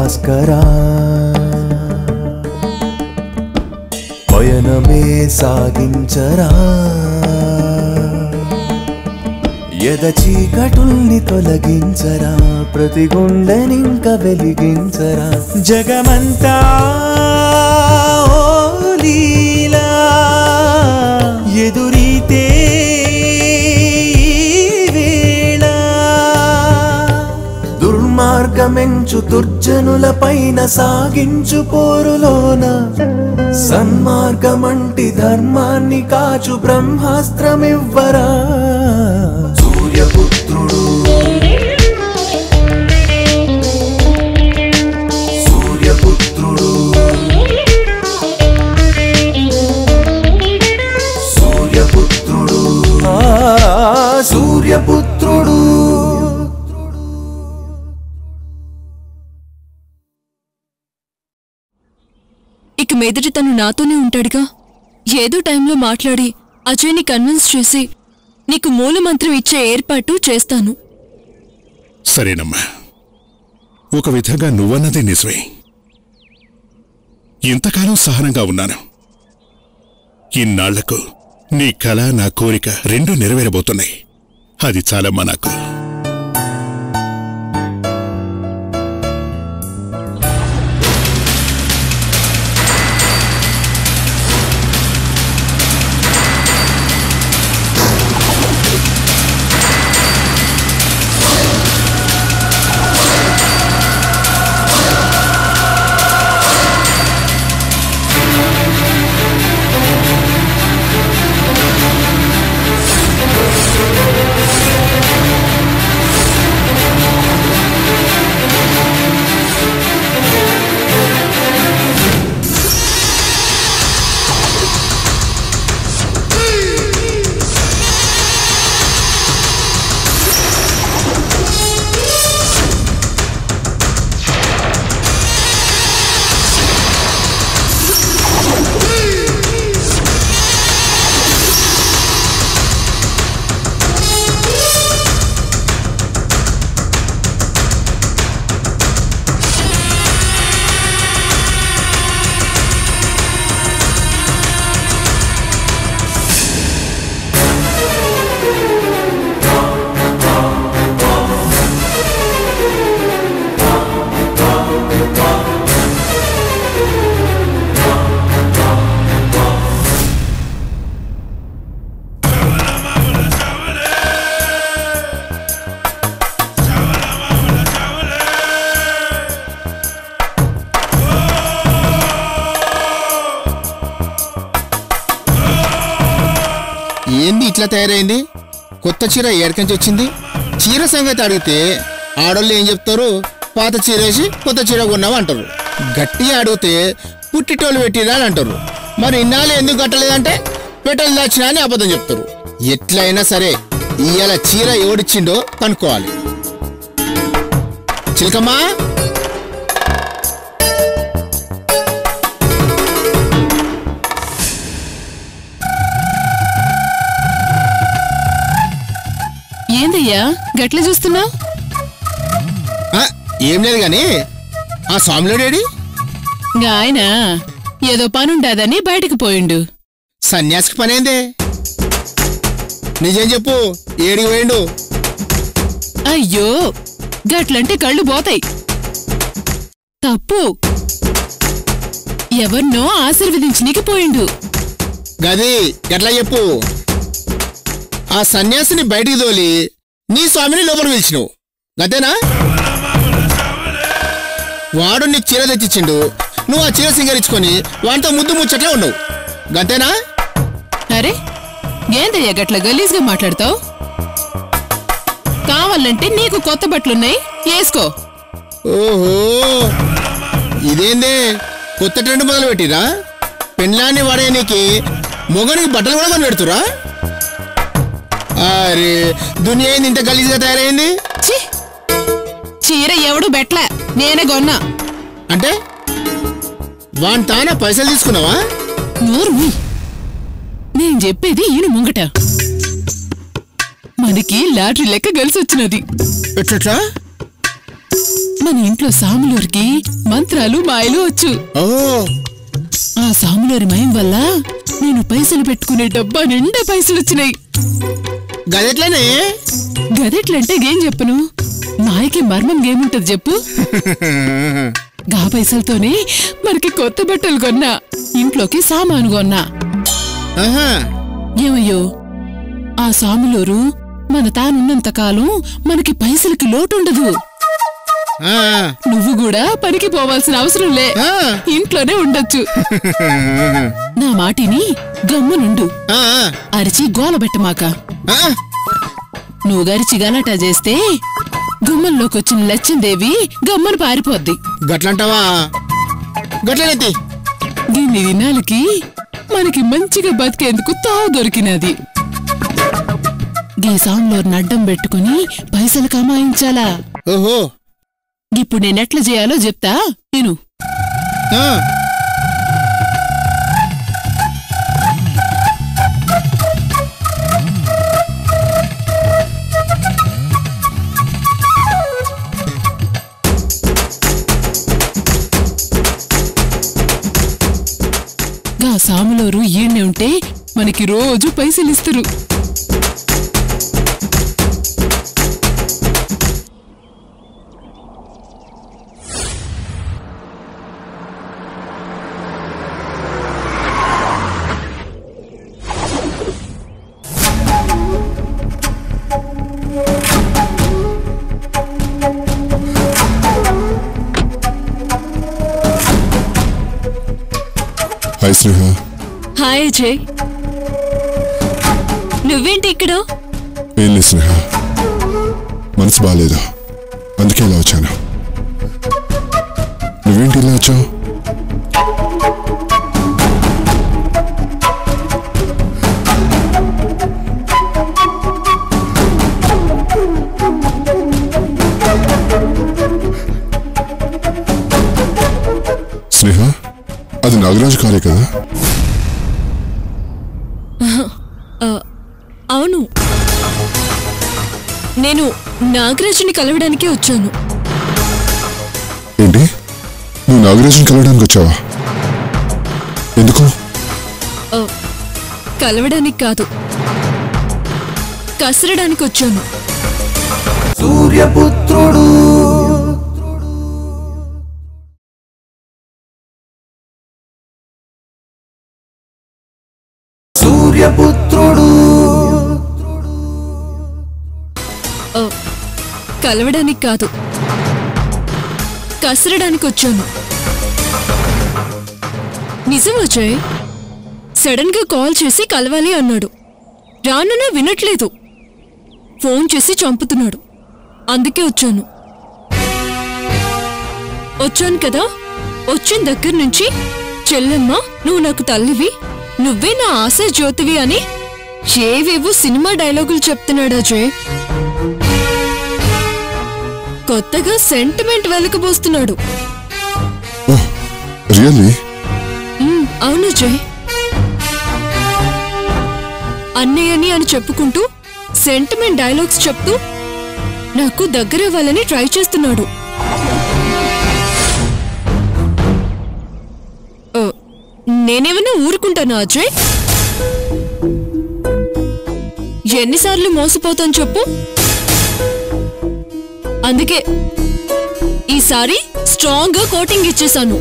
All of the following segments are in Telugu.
భాస్కరా పయనమే సాగించరా ఎద చీకటుల్ని తొలగించరా ప్రతి గుండెనింక వెలిగించరా జగమంతా ఓ లీలా ఎదురీతే ఈ వేళ దుర్మార్గమెంచు దుర్జనుల పైన సాగించు పోరులోన సన్మార్గమంటి ధర్మాన్ని కాచు బ్రహ్మాస్త్రమివ్వరా సూర్యపుత్రుడు సూర్యపుత్రుడు సూర్యపుత్రుడు ఆ, సూర్యపుత్రుడు ఇక మీదట తను నాతోనే ఉంటాడుగా ఏదో టైంలో మాట్లాడి అజయ్ని కన్విన్స్ చేసి నీకు మూలమంత్రం ఇచ్చే ఏర్పాటు చేస్తాను సరేనమ్మా ఒక విధంగా నువ్వన్నది నిజమే ఇంతకాలం సహనంగా ఉన్నాను ఇన్నాళ్లకు నీ కళ నా కోరిక రెండు నెరవేరబోతున్నాయి అది చాలమ్మా నాకు ఏంది ఇట్లా తయారైంది కొత్త చీర ఏడకంచి వచ్చింది చీర సంగతి అడిగితే ఆడోళ్ళు ఏం చెప్తారు పాత చీర వేసి కొత్త చీర కొన్నావు అంటారు గట్టిగా అడిగితే పుట్టిటోళ్ళు పెట్టిరా అని అంటారు మరి ఇన్నాళ్ళు ఎందుకు కట్టలేదంటే పెట్టలు దాచినా అని అబద్ధం చెప్తారు ఎట్లయినా సరే ఇవాళ చీర ఎవడిచ్చిండో కనుక్కోవాలి చిలకమ్మా ఏందయ్యా గట్ల చూస్తున్నావు ఆ, ఏం లేదు గాని ఆ స్వామిలోడేడి ఆయన ఏదో పనుండాదని బయటకు పోయిండు సన్యాసికి పనేందే నిజం చెప్పు ఏడికి పోయిండు అయ్యో గట్లంటే కళ్ళు పోతాయి తప్పు ఎవరినో ఆశీర్వదించనీకి పోయిండు గది ఎట్లా చెప్పు ఆ సన్యాసిని బయటికి తోలి నీ స్వామిని లోపల పిలిచినావు గదేనా వాడు నీకు చీర తెచ్చిచ్చిండు నువ్వు ఆ చీర సింగరించుకొని వాడితో ముద్దు ముచ్చట్లా ఉండవు గంతేనా అరే ఏందయ్యా గట్ల గలీజ్గా మాట్లాడతావు కావాలంటే నీకు కొత్త బట్టలున్నాయి వేసుకో ఓహో ఇదేందే కొత్త ట్రెండ్ మొదలు పెట్టిరా పెండ్లాన్ని వాడేనికి మొగనికి బట్టలు కూడా కొని పెడుతురా అరే దునియా ఏంది ఇంత గలీజ్గా తయారైంది ఛీ! చీర ఎవడు బెట్ల నేనే కొన్నా అంటే వాన్ తానా పైసలు తీసుకున్నావా నోరు మూయ్. నేను చెప్పేది ఈయన ముంగట మనకి లాటరీ లెక్క కలిసి వచ్చినది ఎట్లట్లా మన ఇంట్లో సాములూరికి మంత్రాలు మాయలు వచ్చు ఓ ఆ సాములూరి మయం వల్ల నేను పైసలు పెట్టుకునే డబ్బా నిండా పైసలు వచ్చినాయి గదెట్లనే గదెట్లంటే ఏం చెప్పను మాయకి మర్మం ఏముంటది చెప్పు గా పైసలతోనే మనకి కొత్త బట్టలు కొన్నా ఇంట్లోకి సామాను కొన్నా ఆహా ఏమయ్యో ఆ సాములూరు మన తానున్నంత కాలం మనకి పైసలకి లోటుండదు ఆ, నువ్వు కూడా పనికి పోవాల్సిన అవసరం లే ఆ. ఇంట్లోనే ఉండొచ్చు నా మాటిని గమ్మునుండు ఆ, అరిచి గోలబెట్టమాక ఆ, నువ్వు గరిచి గలాటా చేస్తే గుమ్మంలోకొచ్చిన లచ్చిందేవి గమ్మను పారిపోద్ది గట్లంటావా గట్లనైతే దీన్ని దినాలకి మనకి మంచిగా బతికేందుకు తావు దొరికినది గీ సాంలో నడ్డం పెట్టుకుని పైసలు కమాయించాలా ఓహో ఇప్పుడు నేనెట్లా చేయాలో చెప్తా నేను ఆ, గా సాములోరు ఈయన్నే ఉంటే మనకి రోజు పైసలు ఇస్తారు హాయ్ స్నేహ హాయ్ అజయ్ నువ్వేంటి ఇక్కడ ఏం లేదు స్నేహ మనసు బాగాలేదు అందుకే ఇలా వచ్చాను నువ్వేంటి ఇలా వచ్చావు స్నేహ అది నాగరాజు కాలే కదా అవును నేను నాగరాజుని కలవడానికే వచ్చాను ఏంటి నువ్వు నాగరాజుని కలవడానికి వచ్చావా ఎందుకు ఆ, కలవడానికి కాదు కసరడానికి వచ్చాను సూర్యపుత్రుడు సూర్యపుత్రుడు ఆ, కలవడానికి కాదు కసరడానికి వచ్చాను నిజం అజయ్ సడన్ గా కాల్ చేసి కలవాలి అన్నాడు రానన్నా వినట్లేదు ఫోన్ చేసి చంపుతున్నాడు అందుకే వచ్చాను వచ్చాను కదా వచ్చిన దగ్గర నుంచి చెల్లెమ్మ నువ్వు నాకు తల్లివి నువ్వే నా ఆశ జ్యోతివి అని ఏవేవో సినిమా డైలాగులు చెప్తున్నాడు అజయ్ కొత్తగా సెంటిమెంట్ వెలకబోస్తున్నాడు ఓహ్ రియల్లీ మ్మ్, అవును జయ్ అన్నయ్యని అని చెప్పుకుంటూ సెంటిమెంట్ డైలాగ్స్ చెప్తూ నాకు దగ్గరవ్వాలని ట్రై చేస్తున్నాడు ఓ, నేనేమైనా ఊరుకుంటానా అజయ్ ఎన్నిసార్లు మోసపోతాను చెప్పు అందుకే ఈసారి స్ట్రాంగ్ గా కోటింగ్ ఇచ్చేశాను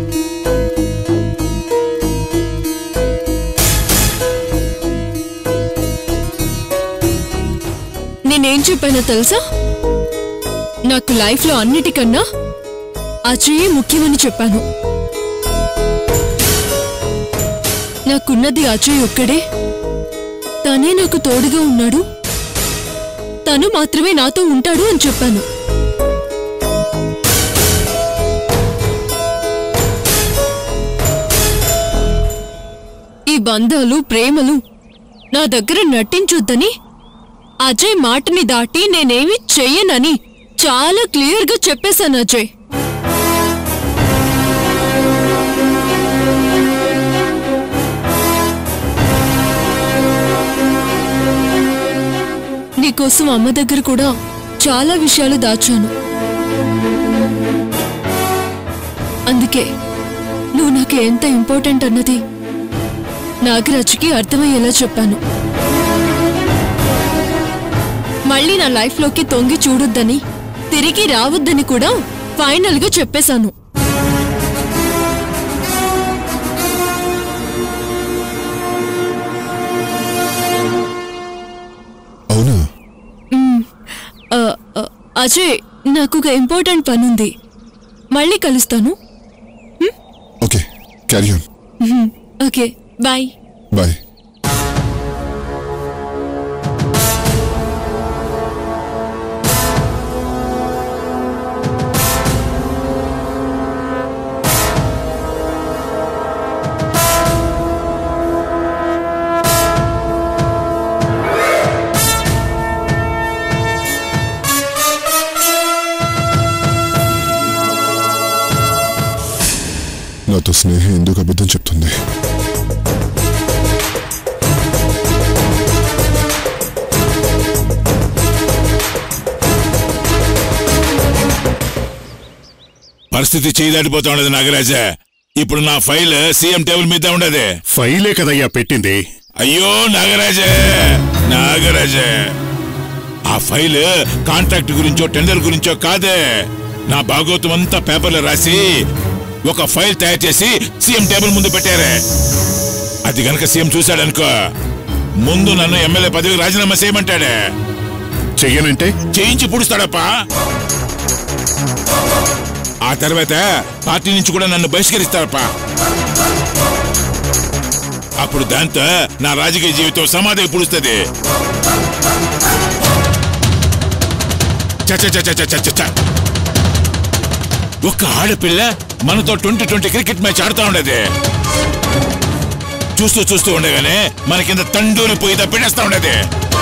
నేనేం చెప్పానో తెలుసా నాకు లైఫ్లో అన్నిటికన్నా అజయ్ ముఖ్యమని చెప్పాను నాకున్నది అజయ్ ఒక్కడే తనే నాకు తోడుగా ఉన్నాడు తను మాత్రమే నాతో ఉంటాడు అని చెప్పాను ఈ బంధాలు ప్రేమలు నా దగ్గర నటించొద్దని అజయ్ మాటని దాటి నేనేమి చెయ్యనని చాలా క్లియర్గా చెప్పేశాను అజయ్ నీకోసం అమ్మ దగ్గర కూడా చాలా విషయాలు దాచాను అందుకే నువ్వు నాకు ఎంత ఇంపార్టెంట్ అన్నది నాగరాజుకి అర్థమయ్యేలా చెప్పాను మళ్ళీ నా లైఫ్లోకి తొంగి చూడొద్దని తిరిగి రావద్దని కూడా ఫైనల్గా చెప్పేశాను అవునా ఆ, ఆ, అజయ్ నాకు ఒక ఇంపార్టెంట్ పనుంది మళ్ళీ కలుస్తాను okay carry on okay bye bye నాతో స్నేహం ఎందుకు అబద్ధం చెప్తుంది పరిస్థితి చేయి దాటిపోతా ఉండదు నాగరాజా ఇప్పుడు నా ఫైల్ సీఎం టేబుల్ మీద ఉండదు ఫైలే కదయ్యా పెట్టింది అయ్యో నాగరాజే నాగరాజే ఆ ఫైల్ కాంట్రాక్ట్ గురించో టెండర్ గురించో కాదే నా భాగవతం అంతా పేపర్లో రాసి ఒక ఫైల్ తయారు చేసి సీఎం టేబుల్ ముందు పెట్టారే అది గనక సీఎం చూశాడనుకో ముందు నన్ను ఎమ్మెల్యే పదవికి రాజీనామా చేయమంటాడే చెయ్యనంటే చేయించి పుడుస్తాడప్పా ఆ తర్వాత పార్టీ నుంచి కూడా నన్ను బహిష్కరిస్తాడప్పా అప్పుడు దాంతో నా రాజకీయ జీవితం సమాధి పుడుస్తుంది చ చ చ చ చ చ చ చ. ఒక్క ఆడపిల్ల మనతో ట్వంటీ ట్వంటీ క్రికెట్ మ్యాచ్ ఆడుతూ ఉండేది చూస్తూ చూస్తూ ఉండగానే మన కింద తండూరి పోయి తప్పిడేస్తా ఉండేది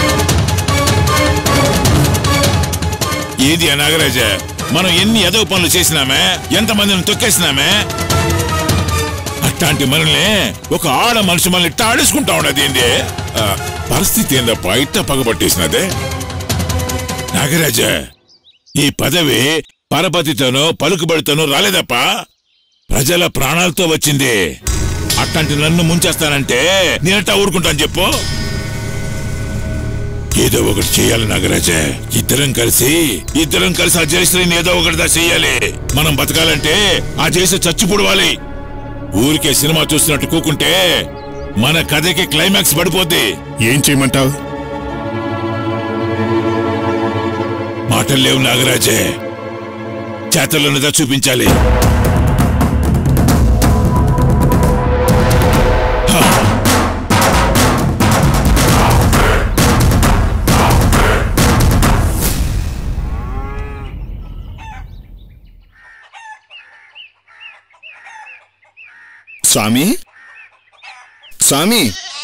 ఏది ఆ నాగరాజ మనం ఎన్ని ఎదవ పనులు చేసినామే ఎంతమందిని తొక్కేసినామే అట్లాంటి మనల్ని ఒక ఆడ మనిషి మనల్ని ఇట్ట ఆడేసుకుంటా ఉండదు ఏంది ఆ, పరిస్థితి ఏందప్పా ఇట్ట పగబట్టేసినదే నాగరాజ ఈ పదవి పరపతితోనో పలుకుబడితోనో రాలేదప్పా ప్రజల ప్రాణాలతో వచ్చింది అట్లాంటి నన్ను ముంచేస్తానంటే నేనట్టా ఊరుకుంటాను చెప్పు ఏదో ఒకటి చేయాలి నాగరాజ ఇద్దరం కలిసి ఇద్దరం కలిసి ఆ జయశ్రీని ఏదో ఒకటిదా చెయ్యాలి మనం బతకాలంటే ఆ జయశ్రీ చచ్చిపొడవాలి ఊరికే సినిమా చూస్తున్నట్టు కూకుంటే మన కథకి క్లైమాక్స్ పడిపోద్ది ఏం చేయమంటావు మాటలు లేవు నాగరాజే చేతల్లోనిదా చూపించాలి స్వామి స్వామి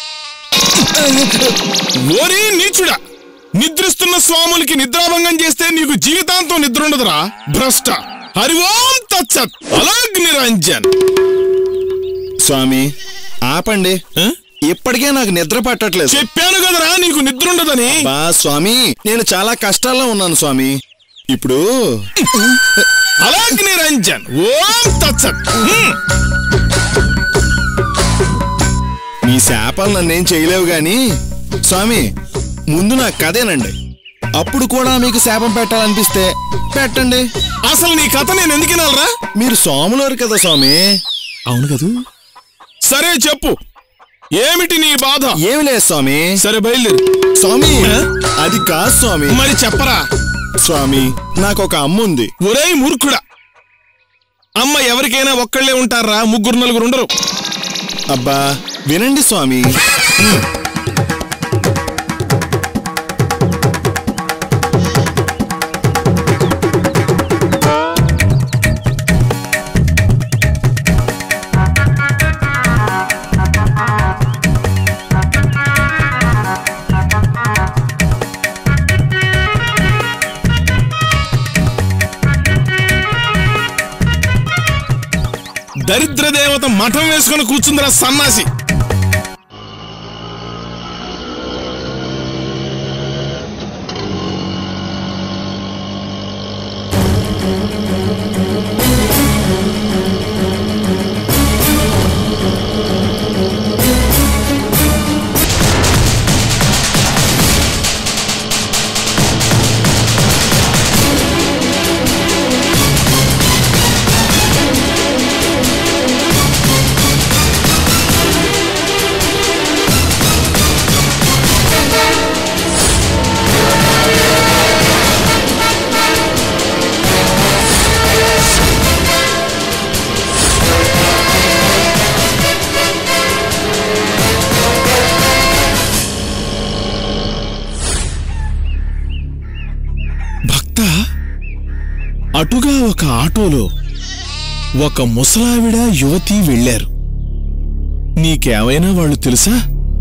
ఓరి నీచుడా నిద్రిస్తున్న స్వాములకి నిద్రాభంగం చేస్తే నీకు జీవితాంతం నిద్ర ఉండదురా భ్రష్ట హరి ఓం తచ్చత్ అలాగ్ నిరంజన్ స్వామి ఆపండి ఇప్పటికే నాకు నిద్ర పట్టట్లేదు చెప్పాను కదరా నీకు నిద్ర ఉండదని బా స్వామి నేను చాలా కష్టాల్లో ఉన్నాను స్వామి ఇప్పుడు అలాగ్ నిరంజన్ ఓం తచ్చత్ హ్మ్. మీ శాపాలు నన్నేం చేయలేవు గాని స్వామి ముందు నా కథేనండి అప్పుడు కూడా మీకు శాపం పెట్టాలనిపిస్తే పెట్టండి అసలు నీ కథ నేను ఎందుకు వినాలరా మీరు సోములోరు కదా స్వామి అవును కదూ సరే చెప్పు ఏమిటి నీ బాధ ఏమి లేదు స్వామి సరే బయలుదేరు స్వామి అది కాదు స్వామి మరి చెప్పరా స్వామి నాకు ఒక అమ్మ ఉంది ఒరేయ్ మూర్ఖుడా అమ్మ ఎవరికైనా ఒక్కళ్ళే ఉంటారా ముగ్గురు నలుగురు ఉండరు అబ్బా వినండి స్వామి దరిద్ర దేవత మఠం వేసుకుని కూర్చుందిరా సన్నాసి ఒక ఆటోలో ఒక ముసలావిడ యువతి వెళ్ళారు నీకేమైనా వాళ్ళు తెలుసా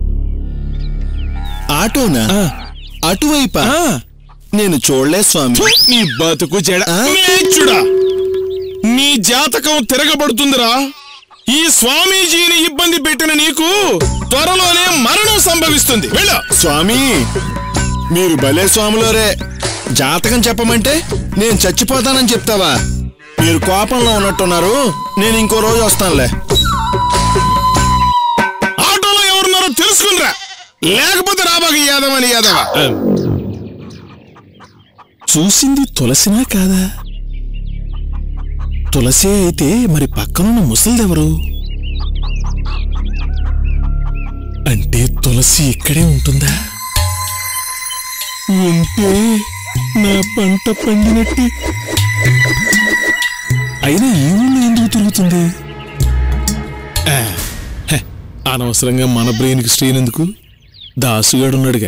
ఆటోనా ఆ, అటువైపా ఆ, నేను చూడలే స్వామి ఫు, నీ బతుకు చెడ నీచుడా! నీ జాతకం తిరగబడుతుందిరా ఈ స్వామీజీని ఇబ్బంది పెట్టిన నీకు త్వరలోనే మరణం సంభవిస్తుంది వెళ్ళు స్వామి మీరు భలే స్వాములోరే జాతకం చెప్పమంటే నేను చచ్చిపోతానని చెప్తావా మీరు కోపంలో ఉన్నట్టున్నారు నేను ఇంకో రోజు వస్తానులే ఆటోలో ఎవరున్నారో తెలుసుకునిరా లేకపోతే రాబాగ యాదవ అని యాదవ చూసింది తులసినా కాదా తులసే అయితే మరి పక్కనున్న ముసలిదెవరు అంటే తులసి ఇక్కడే ఉంటుందా ఉంటే నా పంట పండినట్టు అయినా ఈ ఊళ్ళో ఎందుకు తిరుగుతుంది ఆ, హె, అనవసరంగా మన బ్రెయిన్కి స్ట్రెయిన్ ఎందుకు దాసుగాడున్నాడుగా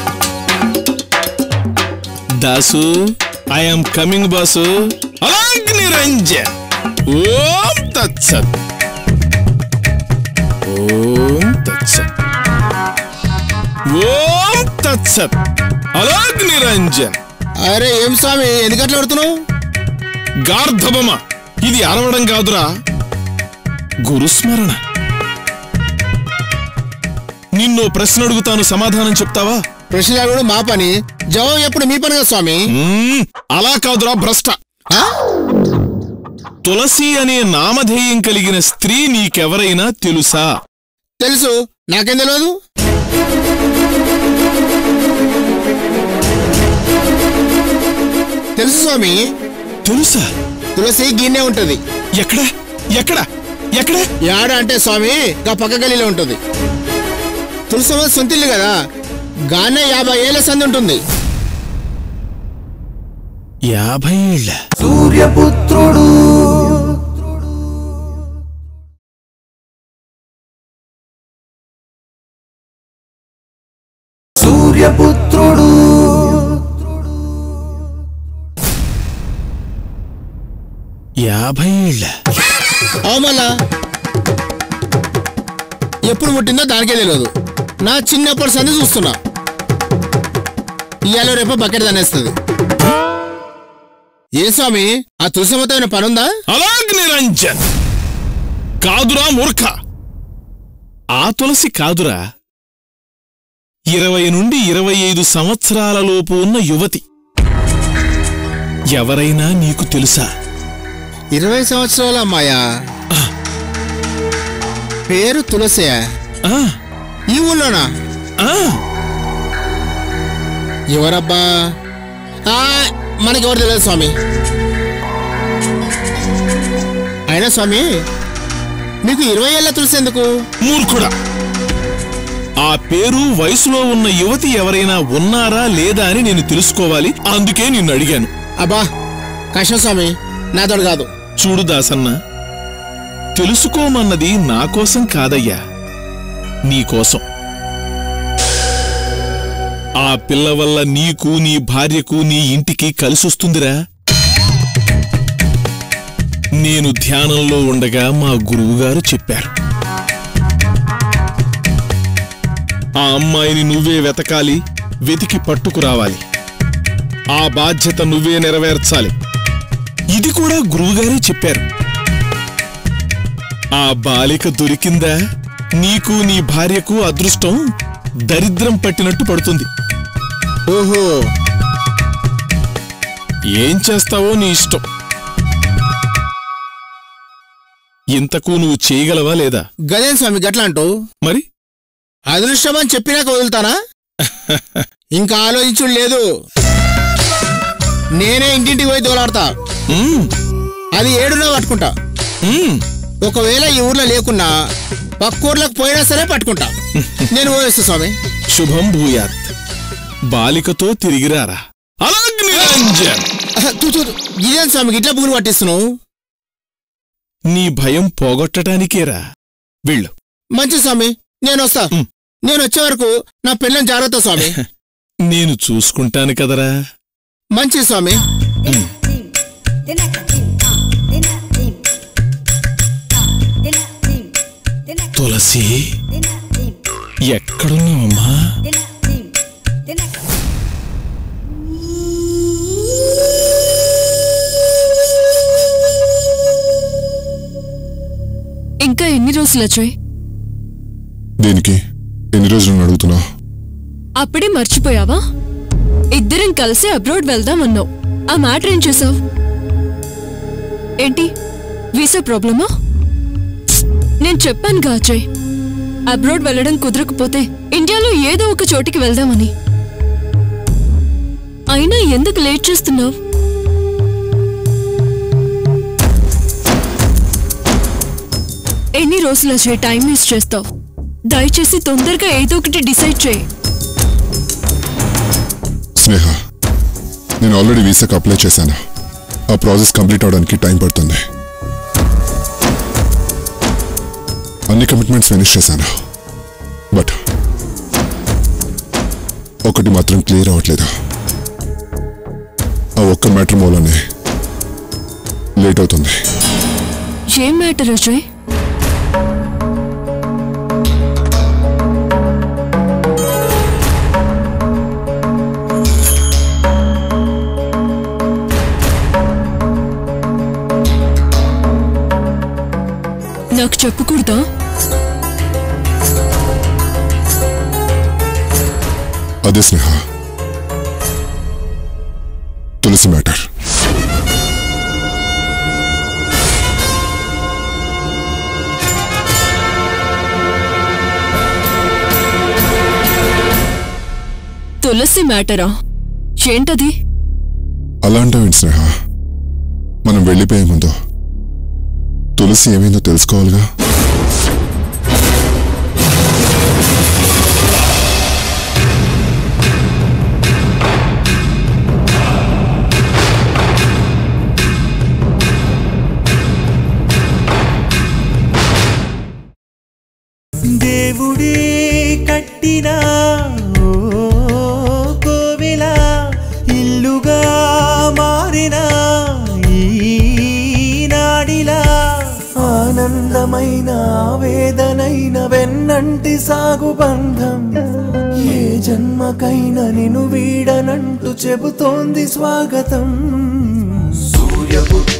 దాసు ఐఎమ్ కమింగ్ బాసు అలాగ్ని రంజన్ ఓం తత్సత్ ఓం తత్సత్ ఓం తత్సత్ అలాగ్ని రంజన్ అరే ఏం స్వామి ఎందుకట్లా పడుతున్నావు గార్ధబమ ఇది అరవడం కాదురా గురుస్మరణ నిన్నో ప్రశ్న అడుగుతాను సమాధానం చెప్తావా ప్రశ్నలు అడగడం మా పని జవాబు ఎప్పుడు మీ పని కదా స్వామి మ్మ్, అలా కాదురా భ్రష్ట ఆ? తులసి అనే నామధేయం కలిగిన స్త్రీ నీకెవరైనా తెలుసా తెలుసు నాకేం తెలియదు తెలుసు స్వామి తెలుసా తులసి గిన్నె ఉంటది ఎక్కడ ఎక్కడ ఎక్కడ యాడ అంటే స్వామి గా పక్క గలీలో ఉంటుంది తులసమ్మ సొంతిల్లు కదా గానే యాభై ఏళ్ళ సంది ఉంటుంది యాభై ఏళ్ళ సూర్యపుత్రుడు సూర్యపుత్రుడు యాభై ఏళ్ళ అవమలా ఎప్పుడు పుట్టిందో దానికే తెలియదు నా చిన్నప్పటి సంది చూస్తున్నా ఇవాళ రేపు బకెట్ దానేస్తుంది ఏ స్వామి ఆ తులసమ్మతో ఏమైనా పనుందా అలాగ్ నిరంజన్ కాదురా మూర్ఖ ఆ తులసి కాదురా ఇరవై నుండి ఇరవై ఐదు సంవత్సరాలలోపు ఉన్న యువతి ఎవరైనా నీకు తెలుసా ఇరవై సంవత్సరాల అమ్మాయా పేరు తులసియా ఆ, ఈ ఊళ్ళోనా ఆ, ఎవరబ్బా ఆ, మనకెవరు తెలియదు స్వామి అయినా స్వామి మీకు ఇరవై ఏళ్ళ తులసి ఎందుకు మూర్ఖుడా ఆ పేరు వయసులో ఉన్న యువతి ఎవరైనా ఉన్నారా లేదా అని నేను తెలుసుకోవాలి అందుకే నిన్ను అడిగాను అబ్బా కష్టం స్వామి నాతోడు కాదు చూడు దాసన్న తెలుసుకోమన్నది నా కోసం కాదయ్యా నీకోసం ఆ పిల్ల వల్ల నీకు నీ భార్యకు నీ ఇంటికి కలిసొస్తుందిరా నేను ధ్యానంలో ఉండగా మా గురువుగారు చెప్పారు ఆ అమ్మాయిని నువ్వే వెతకాలి వెతికి పట్టుకురావాలి ఆ బాధ్యత నువ్వే నెరవేర్చాలి ఇది కూడా గురువుగారే చెప్పారు ఆ బాలిక దొరికిందా నీకు నీ భార్యకు అదృష్టం దరిద్రం పట్టినట్టు పడుతుంది ఓహో ఏం చేస్తావో నీ ఇష్టం ఇంతకు నువ్వు చేయగలవా లేదా గదేం స్వామి గట్లా అంటూ మరి అదృష్టం అని చెప్పినాక వదులుతానా ఇంకా ఆలోచించుడు లేదు నేనే ఇంటింటికి పోయి దోలాడతా మ్మ్, అది ఏడున్నా పట్టుకుంటా మ్మ్. ఒకవేళ ఈ ఊర్లో లేకున్నా పక్క ఊర్లకు పోయినా సరే పట్టుకుంటా నేను పోయేస్తా స్వామి శుభం భూయాత్ బాలికతో తిరిగిరారా అలాగ్ నిరంజన్ ఆహా, తూ, తూ, తూ. ఇదేం స్వామి ఇట్లా పువ్వులు పట్టిస్తున్నావు నీ భయం పోగొట్టడానికేరా వెళ్ళు మంచి స్వామి నేను వస్తా ఉమ్. నేను వచ్చే వరకు నా పిల్లని జాగ్రత్త స్వామి నేను చూసుకుంటాను కదరా మంచి స్వామి మ్మ్. Then I can తులసి ఎక్కడున్నావమ్మా ఇంకా ఎన్ని రోజులు అజయ్ దేనికి ఎన్ని రోజులు అడుగుతున్నా అప్పుడే మర్చిపోయావా ఇద్దరం కలిసి అబ్రాడ్ వెళ్దామన్నావు ఆ మ్యాటర్ ఏం చేసావు ఏంటి వీసా ప్రాబ్లమా నేను చెప్పానుగా అజయ్ అబ్రాడ్ వెళ్ళడం కుదరకపోతే ఇండియాలో ఏదో ఒక చోటికి వెళ్దామని అయినా ఎందుకు లేట్ చేస్తున్నావు ఎన్ని రోజులు అజయ్ టైం వేస్ట్ చేస్తావు దయచేసి తొందరగా ఏదో ఒకటి డిసైడ్ చేయి స్నేహ నేను ఆల్రెడీ వీసాకి అప్లై చేశాను ఆ ప్రాసెస్ కంప్లీట్ అవడానికి టైం పడుతుంది అన్ని కమిట్మెంట్స్ ఫినిష్ చేశాను బట్ ఒకటి మాత్రం క్లియర్ అవ్వట్లేదు ఆ ఒక్క మ్యాటర్ మూలనే లేట్ అవుతుంది ఏం మ్యాటర్ అజయ్ నాకు చెప్పకూడదా అదే స్నేహ తులసి మ్యాటర్ తులసి మ్యాటరా ఏంటది అలాంటివేంటి స్నేహ మనం వెళ్ళిపోయే ముందు తులసి ఏమైందో తెలుసుకోవాలిగా దేవుడే కట్టిన ఓ కోవిల ఇల్లుగా మారిన ఈ నాడిలా ఆనందమైన వేదనైన వెన్నంటి సాగు బంధం ఏ జన్మకైనా నిన్ను వీడనంటూ చెబుతోంది స్వాగతం సూర్యపుత్రుడు